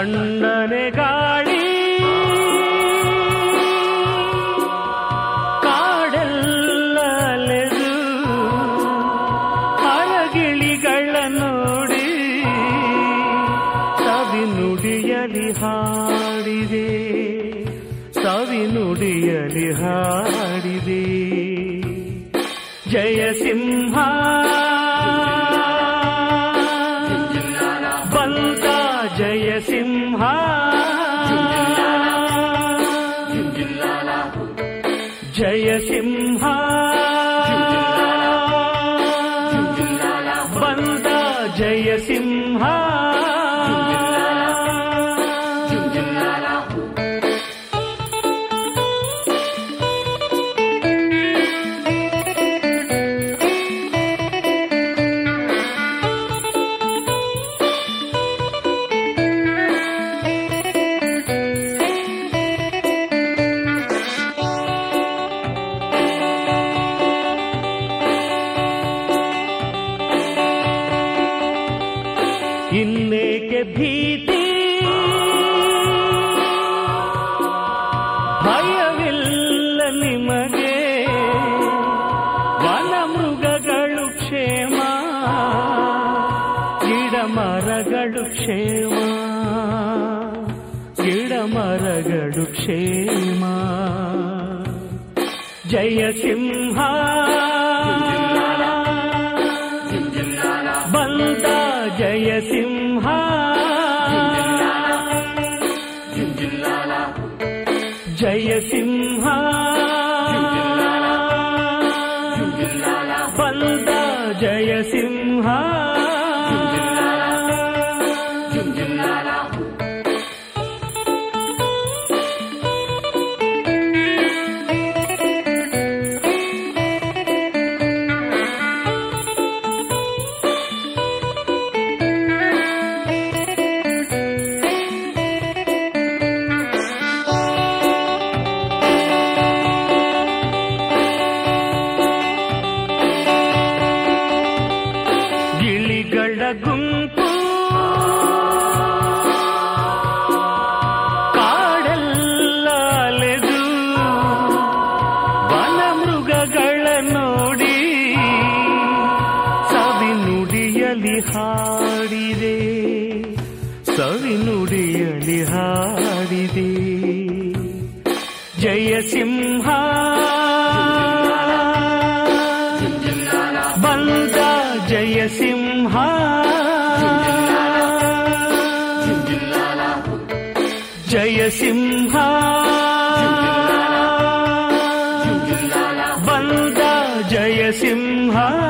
ತಣ್ಣನೆ ಗಾಳಿ ಕಾಡೆಲ್ಲ ಅಲೆದು ಅಳಗಿಳಿಗಳ ನೋಡಿ ಸವಿ ನುಡಿಯಲಿ ಹಾಡಿದೆ ಸವಿ ನುಡಿಯಲಿ ಹಾಡಿದೆ ಜಯ ಸಿಂಹ ಬಂತ ಜಯ ಸಿಂಹ ಜಯ ಸಿಂಹ ಬಂದ ಜಯ ಸಿಂಹ ಇನ್ನೇಕೆ ಭೀತಿ ಭಯವಿಲ್ಲ ನಿಮಗೆ ವನ ಮೃಗಗಳು ಕ್ಷೇಮ ಗಿಡ ಮರಗಳು ಕ್ಷೇಮ ಗಿಡ ಮರಗಳು ಕ್ಷೇಮ ಜಯ ಸಿಂಹ ಬಂದ ಜಯ ಸಿಂಹ ಜಯ ಸಿಂಹ ಬಂದ ಜಯ ಸಿಂಹ ಗಿಳಿಗಳ ಗುಂಪು ಕಾಡೆಲ್ಲ ಅಲೆದು ವನ ಮೃಗಗಳ ನೋಡಿ ಸವಿ ನುಡಿಯಲಿ ಹಾಡಿದೆ ಸವಿ ನುಡಿಯಲಿ ಹಾಡಿದೆ ಜಯ ಸಿಂಹ ಬಂದ ಜಯ ಸಿಂಹ ಜಯ ಸಿಂಹ ಬಂದ ಜಯ ಸಿಂಹ